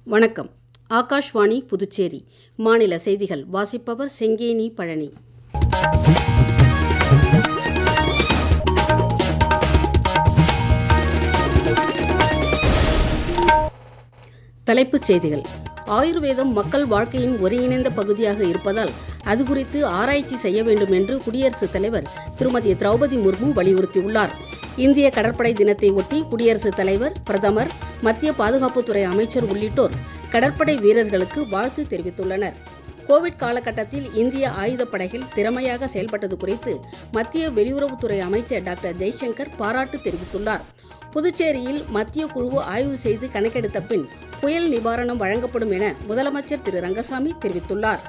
வணக்கம் ஆகாஷ்வாணி புதுச்சேரி மாநில செய்திகள் வாசிப்பவர் செங்கேனி பழனி தலைப்புச் செய்திகள் ஆயுர்வேதம் மக்கள் வாழ்க்கையின் ஒருங்கிணைந்த பகுதியாக இருப்பதால் அது குறித்து ஆராய்ச்சி செய்ய வேண்டும் என்று குடியரசுத் தலைவர் திருமதி திரௌபதி முர்மு வலியுறுத்தியுள்ளார் இந்திய கடற்படை தினத்தை ஒட்டி குடியரசுத் தலைவர் பிரதமர் மத்திய பாதுகாப்புத்துறை அமைச்சர் உள்ளிட்டோர் கடற்படை வீரர்களுக்கு வாழ்த்து தெரிவித்துள்ளனர் கோவிட் காலகட்டத்தில் இந்திய ஆயுதப்படைகள் திறமையாக செயல்பட்டது குறித்து மத்திய வெளியுறவுத்துறை அமைச்சர் டாக்டர் ஜெய்சங்கர் பாராட்டு தெரிவித்துள்ளார் புதுச்சேரியில் மத்திய குழு ஆய்வு செய்து கணக்கெடுத்த பின் புயல் நிவாரணம் வழங்கப்படும் என முதலமைச்சர் திரு ரங்கசாமி தெரிவித்துள்ளார்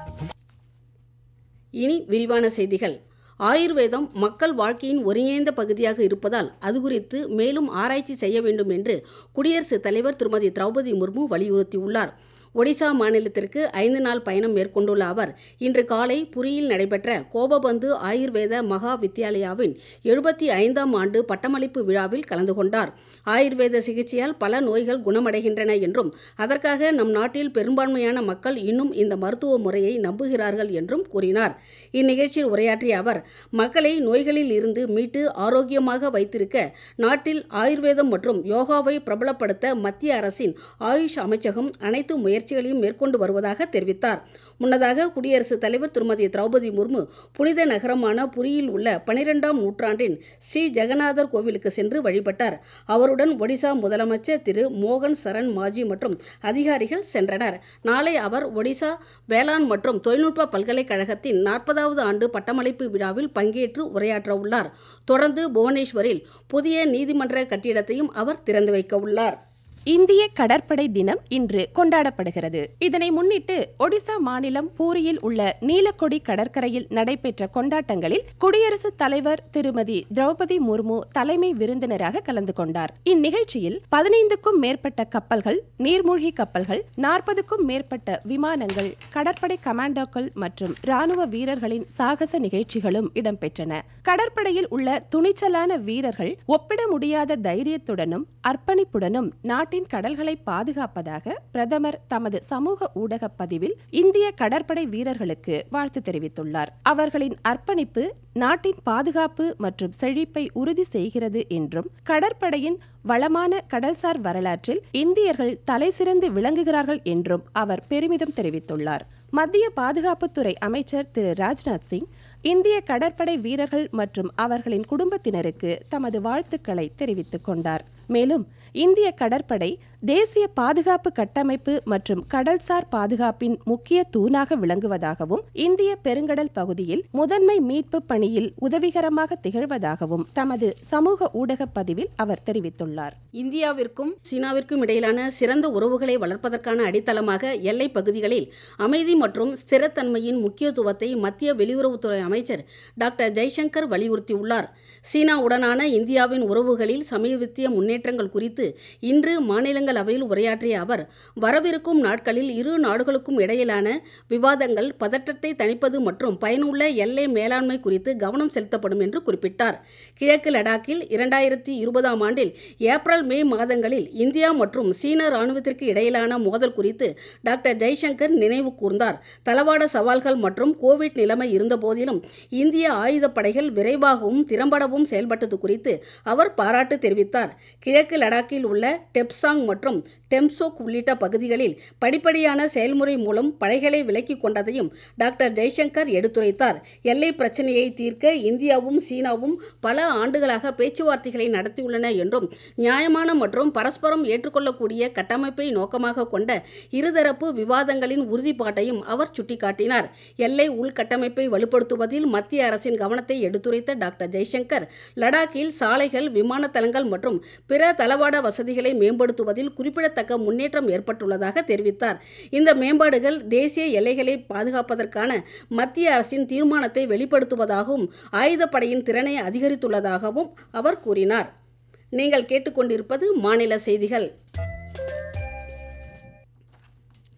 இனி விரிவான செய்திகள் ஆயுர்வேதம் மக்கள் வாழ்க்கையின் ஒருங்கிணைந்த பகுதியாக இருப்பதால் அது குறித்து மேலும் ஆராய்ச்சி செய்ய வேண்டும் என்று குடியரசுத் தலைவர் திருமதி திரௌபதி முர்மு வலியுறுத்தியுள்ளார் ஒடிசா மாநிலத்திற்கு ஐந்து நாள் பயணம் மேற்கொண்டுள்ள அவர் இன்று காலை புரியில் நடைபெற்ற கோபபந்து ஆயுர்வேத மகா வித்யாலயாவின் எழுபத்தி ஐந்தாம் ஆண்டு பட்டமளிப்பு விழாவில் கலந்து கொண்டார் ஆயுர்வேத சிகிச்சையால் பல நோய்கள் குணமடைகின்றன என்றும் அதற்காக நம் நாட்டில் பெரும்பான்மையான மக்கள் இன்னும் இந்த மருத்துவ முறையை நம்புகிறார்கள் என்றும் கூறினார் இந்நிகழ்ச்சியில் உரையாற்றிய அவர் மக்களை நோய்களில் இருந்து மீட்டு ஆரோக்கியமாக வைத்திருக்க நாட்டில் ஆயுர்வேதம் மற்றும் யோகாவை பிரபலப்படுத்த மத்திய அரசின் ஆயுஷ் அமைச்சகம் அனைத்து முயற்சிகளையும் மேற்கொண்டு வருவதாக தெரிவித்தார் முன்னதாக குடியரசுத் தலைவர் திருமதி திரௌபதி முர்மு புனித நகரமான புரியில் உள்ள பனிரெண்டாம் நூற்றாண்டின் ஸ்ரீ ஜெகநாதர் கோவிலுக்கு சென்று வழிபட்டார் அவருடன் ஒடிசா முதலமைச்சர் திரு மோகன் சரண் மாஜி மற்றும் அதிகாரிகள் சென்றனர் நாளை அவர் ஒடிசா வேளாண் மற்றும் தொழில்நுட்ப பல்கலைக்கழகத்தின் நாற்பதாவது ஆண்டு பட்டமளிப்பு விழாவில் பங்கேற்று உரையாற்ற உள்ளார் தொடர்ந்து புவனேஸ்வரில் புதிய நீதிமன்ற கட்டிடத்தையும் அவர் திறந்து வைக்க உள்ளார் இந்திய கடற்படை தினம் இன்று கொண்டாடப்படுகிறது இதனை முன்னிட்டு ஒடிசா மாநிலம் பூரியில் உள்ள நீலக்கொடி கடற்கரையில் நடைபெற்ற கொண்டாட்டங்களில் குடியரசுத் தலைவர் திருமதி திரௌபதி முர்மு தலைமை விருந்தினராக கலந்து கொண்டார் இந்நிகழ்ச்சியில் பதினைந்துக்கும் மேற்பட்ட கப்பல்கள் நீர்மூழ்கி கப்பல்கள் நாற்பதுக்கும் மேற்பட்ட விமானங்கள் கடற்படை கமாண்டோக்கள் மற்றும் ராணுவ வீரர்களின் சாகச நிகழ்ச்சிகளும் இடம்பெற்றன கடற்படையில் உள்ள துணிச்சலான வீரர்கள் ஒப்பிட முடியாத தைரியத்துடனும் அர்ப்பணிப்புடனும் நாட்டின் கடல்களை பாதுகாப்பதாக பிரதமர் தமது சமூக ஊடக பதிவில் இந்திய கடற்படை வீரர்களுக்கு வாழ்த்து தெரிவித்துள்ளார் அவர்களின் அர்ப்பணிப்பு நாட்டின் பாதுகாப்பு மற்றும் செழிப்பை உறுதி செய்கிறது என்றும் கடற்படையின் வளமான கடல்சார் வரலாற்றில் இந்தியர்கள் தலைசிறந்து விளங்குகிறார்கள் என்றும் அவர் பெருமிதம் தெரிவித்துள்ளார் மத்திய பாதுகாப்புத்துறை அமைச்சர் திரு ராஜ்நாத் சிங் இந்திய கடற்படை வீரர்கள் மற்றும் அவர்களின் குடும்பத்தினருக்கு தமது வாழ்த்துக்களை தெரிவித்துக் கொண்டார் மேலும் இந்திய கடற்படை தேசிய பாதுகாப்பு கட்டமைப்பு மற்றும் கடல்சார் பாதுகாப்பின் முக்கிய தூணாக விளங்குவதாகவும் இந்திய பெருங்கடல் பகுதியில் முதன்மை மீட்பு பணியில் உதவிகரமாக திகழ்வதாகவும் தமது சமூக ஊடக பதிவில் அவர் தெரிவித்துள்ளார் இந்தியாவிற்கும் சீனாவிற்கும் இடையிலான சிறந்த உறவுகளை வளர்ப்பதற்கான அடித்தளமாக எல்லை பகுதிகளில் அமைதி மற்றும் ஸ்திரத்தன்மையின் முக்கியத்துவத்தை மத்திய வெளியுறவுத்துறை அமைச்சர் டாக்டர் ஜெய்சங்கர் வலியுறுத்தியுள்ளார் சீனாவுடனான இந்தியாவின் உறவுகளில் சமீபத்திய முன்னேற்றங்கள் குறித்து இன்று மாநிலங்களவையில் உரையாற்றிய அவர் வரவிருக்கும் நாட்களில் இரு நாடுகளுக்கும் இடையிலான விவாதங்கள் பதற்றத்தை தணிப்பது மற்றும் பயனுள்ள எல்லை மேலாண்மை குறித்து கவனம் செலுத்தப்படும் என்று குறிப்பிட்டார் கிழக்கு லடாக்கில் இரண்டாயிரத்தி இருபதாம் ஆண்டில் ஏப்ரல் மே மாதங்களில் இந்தியா மற்றும் சீன ராணுவத்திற்கு இடையிலான மோதல் குறித்து டாக்டர் ஜெய்சங்கர் நினைவு கூர்ந்தார் தளவாட சவால்கள் மற்றும் கோவிட் நிலைமை இருந்தபோதிலும் இந்திய ஆயுதப்படைகள் விரைவாகவும் திறம்படவும் செயல்பட்டது குறித்து அவர் பாராட்டு தெரிவித்தார் கிழக்கு லடாக்கில் உள்ள டெப்சாங் மற்றும் டெம்சோக் உள்ளிட்ட பகுதிகளில் படிப்படியான செயல்முறை மூலம் படைகளை விலக்கிக் கொண்டதையும் டாக்டர் ஜெய்சங்கர் எடுத்துரைத்தார் எல்லை பிரச்சனையை தீர்க்க இந்தியாவும் சீனாவும் பல ஆண்டுகளாக பேச்சுவார்த்தைகளை நடத்தியுள்ளன என்றும் நியாயமான மற்றும் பரஸ்பரம் ஏற்றுக்கொள்ளக்கூடிய கட்டமைப்பை நோக்கமாக கொண்ட இருதரப்பு விவாதங்களின் உறுதிப்பாட்டையும் அவர் சுட்டிக்காட்டினார் எல்லை உள்கட்டமைப்பை வலுப்படுத்துவதில் மத்திய அரசின் கவனத்தை எடுத்துரைத்த டாக்டர் ஜெய்சங்கர் லடாக்கில் சாலைகள் விமான தளங்கள் மற்றும் பிற தளவாட வசதிகளை மேம்படுத்துவதில் குறிப்பிடத்தக்க முன்னேற்றம் ஏற்பட்டுள்ளதாக தெரிவித்தார் இந்த மேம்பாடுகள் தேசிய எல்லைகளை பாதுகாப்பதற்கான மத்திய அரசின் தீர்மானத்தை வெளிப்படுத்துவதாகவும் ஆயுதப்படையின் திறனை அதிகரித்துள்ளதாகவும் அவர் கூறினார் நீங்கள் கேட்டுக்கொண்டிருப்பது மாநில செய்திகள்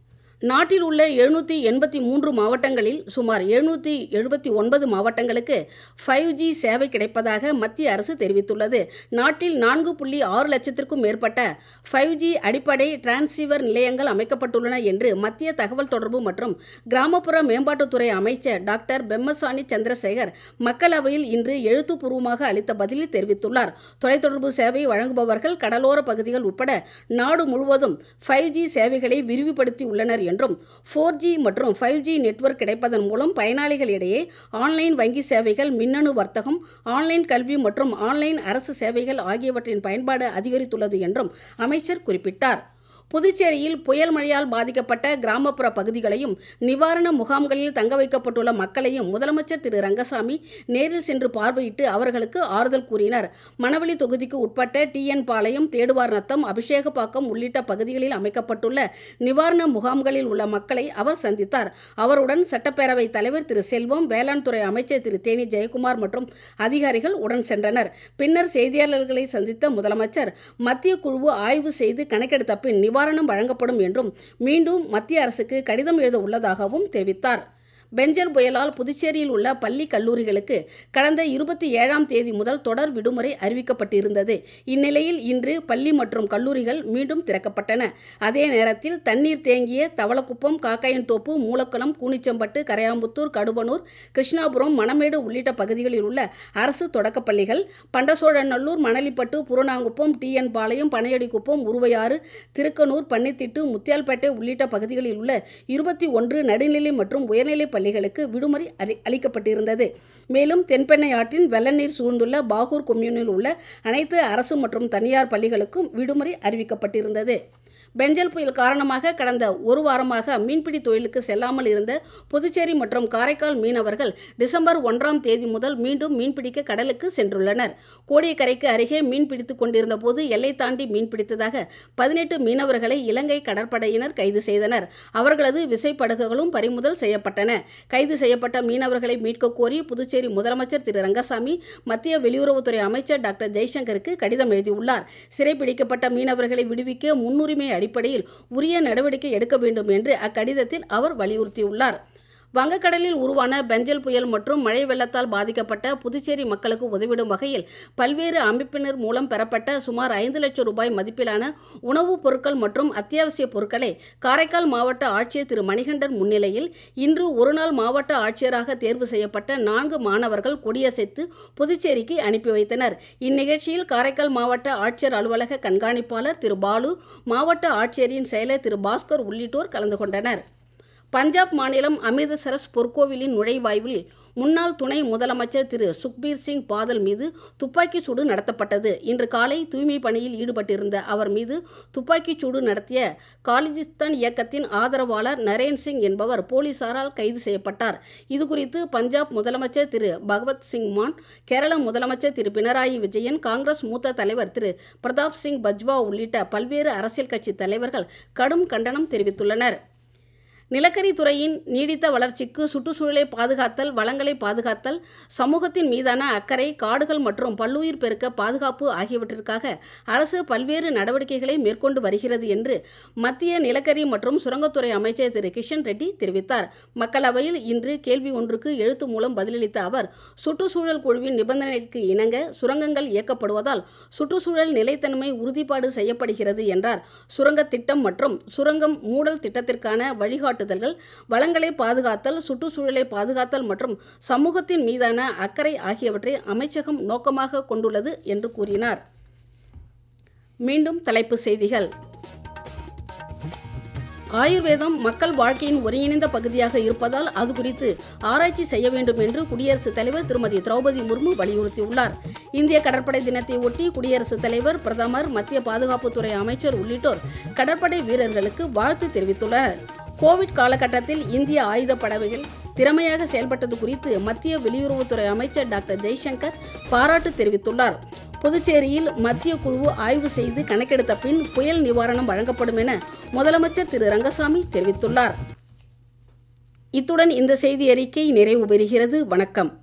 நாட்டில் உள்ள எழுநூற்றி எண்பத்தி மூன்று மாவட்டங்களில் சுமார் எழுநூற்றி எழுபத்தி ஒன்பது மாவட்டங்களுக்கு ஃபைவ் ஜி சேவை கிடைப்பதாக மத்திய அரசு தெரிவித்துள்ளது நாட்டில் நான்கு புள்ளி ஆறு லட்சத்திற்கும் மேற்பட்ட ஃபைவ் ஜி அடிப்படை டிரான்சீவர் நிலையங்கள் அமைக்கப்பட்டுள்ளன என்று மத்திய தகவல் தொடர்பு மற்றும் கிராமப்புற மேம்பாட்டுத்துறை அமைச்சர் டாக்டர் பெம்மசானி சந்திரசேகர் மக்களவையில் இன்று எழுத்துப்பூர்வமாக அளித்த பதிலில் தெரிவித்துள்ளார் தொலைத்தொடர்பு சேவை வழங்குபவர்கள் கடலோர பகுதிகள் உட்பட நாடு முழுவதும் ஃபைவ் ஜி சேவைகளை விரிவுபடுத்தி உள்ளனர் என்றும் ஃபோர் ஜி மற்றும் ஃபைவ் ஜி நெட்வொர்க் கிடைப்பதன் மூலம் பயனாளிகளிடையே ஆன்லைன் வங்கி சேவைகள் மின்னணு வர்த்தகம் ஆன்லைன் கல்வி மற்றும் ஆன்லைன் அரசு சேவைகள் ஆகியவற்றின் பயன்பாடு அதிகரித்துள்ளது என்றும் அமைச்சர் குறிப்பிட்டார் புதுச்சேரியில் புயல் மழையால் பாதிக்கப்பட்ட கிராமப்புற பகுதிகளையும் நிவாரண முகாம்களில் தங்க வைக்கப்பட்டுள்ள மக்களையும் முதலமைச்சர் திரு ரங்கசாமி நேரில் சென்று பார்வையிட்டு அவர்களுக்கு ஆறுதல் கூறினார் மணவெளி தொகுதிக்கு உட்பட்ட டி என் பாளையம் தேடுவார் நத்தம் அபிஷேகப்பாக்கம் உள்ளிட்ட பகுதிகளில் அமைக்கப்பட்டுள்ள நிவாரண முகாம்களில் உள்ள மக்களை அவர் சந்தித்தார் அவருடன் சட்டப்பேரவை தலைவர் திரு செல்வம் வேளாண் துறை அமைச்சர் திரு தேனி ஜெயக்குமார் மற்றும் அதிகாரிகள் உடன் சென்றனர் பின்னர் செய்தியாளர்களை சந்தித்த முதலமைச்சர் மத்திய குழு ஆய்வு செய்து கணக்கெடுத்த பின் நிவாரணம் வழங்கப்படும் என்றும் மீண்டும் மத்திய அரசுக்கு கடிதம் எழுத உள்ளதாகவும் தெரிவித்தார் பெஞ்சர் புயலால் புதுச்சேரியில் உள்ள பள்ளி கல்லூரிகளுக்கு கடந்த இருபத்தி ஏழாம் தேதி முதல் தொடர் விடுமுறை அறிவிக்கப்பட்டிருந்தது இந்நிலையில் இன்று பள்ளி மற்றும் கல்லூரிகள் மீண்டும் திறக்கப்பட்டன அதே நேரத்தில் தண்ணீர் தேங்கிய தவளக்குப்பம் காக்காயன்தோப்பு மூலக்குளம் கூனிச்சம்பட்டு கரையாம்புத்தூர் கடுபனூர் கிருஷ்ணாபுரம் மணமேடு உள்ளிட்ட பகுதிகளில் உள்ள அரசு தொடக்கப் பள்ளிகள் பண்டசோழநல்லூர் மணலிப்பட்டு புறநாங்குப்பம் டி என் பாளையம் பனையடிக்குப்பம் உருவையாறு திருக்கனூர் பன்னித்திட்டு முத்தியால்பேட்டை உள்ளிட்ட பகுதிகளில் உள்ள இருபத்தி ஒன்று நடுநிலை மற்றும் உயர்நிலை பள்ளிகளுக்கு விடுமுறை அளிக்கப்பட்டிருந்தது மேலும் தென்பெண்ணை ஆற்றின் வெள்ள நீர் சூழ்ந்துள்ள பாகூர் கொம்யூனில் உள்ள அனைத்து அரசு மற்றும் தனியார் பள்ளிகளுக்கும் விடுமுறை அறிவிக்கப்பட்டிருந்தது பெஞ்சல் புயல் காரணமாக கடந்த ஒரு வாரமாக மீன்பிடி தொழிலுக்கு செல்லாமல் இருந்த புதுச்சேரி மற்றும் காரைக்கால் மீனவர்கள் டிசம்பர் ஒன்றாம் தேதி முதல் மீண்டும் மீன்பிடிக்க கடலுக்கு சென்றுள்ளனர் கோடியக்கரைக்கு அருகே மீன் பிடித்துக் கொண்டிருந்த போது எல்லை தாண்டி மீன்பிடித்ததாக பதினெட்டு மீனவர்களை இலங்கை கடற்படையினர் கைது செய்தனர் அவர்களது விசைப்படகுகளும் பறிமுதல் செய்யப்பட்டன கைது செய்யப்பட்ட மீனவர்களை மீட்க கோரி புதுச்சேரி முதலமைச்சர் திரு ரங்கசாமி மத்திய வெளியுறவுத்துறை அமைச்சர் டாக்டர் ஜெய்சங்கருக்கு கடிதம் எழுதியுள்ளார் சிறைப்பிடிக்கப்பட்ட மீனவர்களை விடுவிக்க முன்னுரிமை அடிப்படையில் உரிய நடவடிக்கை எடுக்க வேண்டும் என்று அக்கடிதத்தில் அவர் வலியுறுத்தியுள்ளார் வங்கக்கடலில் உருவான பெஞ்சல் புயல் மற்றும் மழை வெள்ளத்தால் பாதிக்கப்பட்ட புதுச்சேரி மக்களுக்கு உதவிடும் வகையில் பல்வேறு அமைப்பினர் மூலம் பெறப்பட்ட சுமார் ஐந்து லட்சம் ரூபாய் மதிப்பிலான உணவுப் பொருட்கள் மற்றும் அத்தியாவசிய பொருட்களை காரைக்கால் மாவட்ட ஆட்சியர் திரு மணிகண்டன் முன்னிலையில் இன்று ஒருநாள் மாவட்ட ஆட்சியராக தேர்வு செய்யப்பட்ட நான்கு மாணவர்கள் கொடியசைத்து புதுச்சேரிக்கு அனுப்பி வைத்தனர் இந்நிகழ்ச்சியில் காரைக்கால் மாவட்ட ஆட்சியர் அலுவலக கண்காணிப்பாளர் திரு பாலு மாவட்ட ஆட்சியரின் செயலர் திரு பாஸ்கர் உள்ளிட்டோர் கலந்து கொண்டனர் பஞ்சாப் மாநிலம் அமிர்தசரஸ் பொற்கோவிலின் நுழைவாயிலில் முன்னாள் துணை முதலமைச்சர் திரு சுக்பீர் சிங் பாதல் மீது துப்பாக்கி சூடு நடத்தப்பட்டது இன்று காலை தூய்மை பணியில் ஈடுபட்டிருந்த அவர் மீது துப்பாக்கிச் சூடு நடத்திய காலிஜிஸ்தான் இயக்கத்தின் ஆதரவாளர் நரேன் சிங் என்பவர் போலீசாரால் கைது செய்யப்பட்டார் இதுகுறித்து பஞ்சாப் முதலமைச்சர் திரு பகவத் சிங் மான் கேரள முதலமைச்சர் திரு பினராயி விஜயன் காங்கிரஸ் மூத்த தலைவர் திரு பிரதாப் சிங் பஜ்வா உள்ளிட்ட பல்வேறு அரசியல் கட்சி தலைவர்கள் கடும் கண்டனம் தெரிவித்துள்ளனர் நிலக்கரி துறையின் நீடித்த வளர்ச்சிக்கு சுற்றுச்சூழலை பாதுகாத்தல் வளங்களை பாதுகாத்தல் சமூகத்தின் மீதான அக்கறை காடுகள் மற்றும் பல்லுயிர் பெருக்க பாதுகாப்பு ஆகியவற்றிற்காக அரசு பல்வேறு நடவடிக்கைகளை மேற்கொண்டு வருகிறது என்று மத்திய நிலக்கரி மற்றும் சுரங்கத்துறை அமைச்சர் திரு கிஷன் ரெட்டி தெரிவித்தார் மக்களவையில் இன்று கேள்வி ஒன்றுக்கு எழுத்து மூலம் பதிலளித்த அவர் சுற்றுச்சூழல் குழுவின் நிபந்தனைக்கு இணங்க சுரங்கங்கள் இயக்கப்படுவதால் சுற்றுச்சூழல் நிலைத்தன்மை உறுதிப்பாடு செய்யப்படுகிறது என்றார் சுரங்க திட்டம் மற்றும் சுரங்கம் மூடல் திட்டத்திற்கான வழிகாட்டு காட்டுதல்கள் வளங்களை பாதுகாத்தல் சுற்றுச்சூழலை பாதுகாத்தல் மற்றும் சமூகத்தின் மீதான அக்கறை ஆகியவற்றை அமைச்சகம் நோக்கமாக கொண்டுள்ளது என்று கூறினார் மீண்டும் தலைப்புச் செய்திகள் ஆயுர்வேதம் மக்கள் வாழ்க்கையின் ஒருங்கிணைந்த பகுதியாக இருப்பதால் அது குறித்து ஆராய்ச்சி செய்ய வேண்டும் என்று குடியரசுத் தலைவர் திருமதி திரௌபதி முர்மு வலியுறுத்தியுள்ளார் இந்திய கடற்படை தினத்தை ஒட்டி குடியரசுத் தலைவர் பிரதமர் மத்திய பாதுகாப்புத்துறை அமைச்சர் உள்ளிட்டோர் கடற்படை வீரர்களுக்கு வாழ்த்து தெரிவித்துள்ளனர் கோவிட் காலகட்டத்தில் இந்திய ஆயுத படகுகள் திறமையாக செயல்பட்டது குறித்து மத்திய வெளியுறவுத்துறை அமைச்சர் டாக்டர் ஜெய்சங்கர் பாராட்டு தெரிவித்துள்ளார் புதுச்சேரியில் மத்திய குழு ஆய்வு செய்து கணக்கெடுத்த பின் புயல் நிவாரணம் வழங்கப்படும் என முதலமைச்சர் திரு ரங்கசாமி தெரிவித்துள்ளார் இத்துடன் இந்த செய்தி அறிக்கை நிறைவு பெறுகிறது வணக்கம்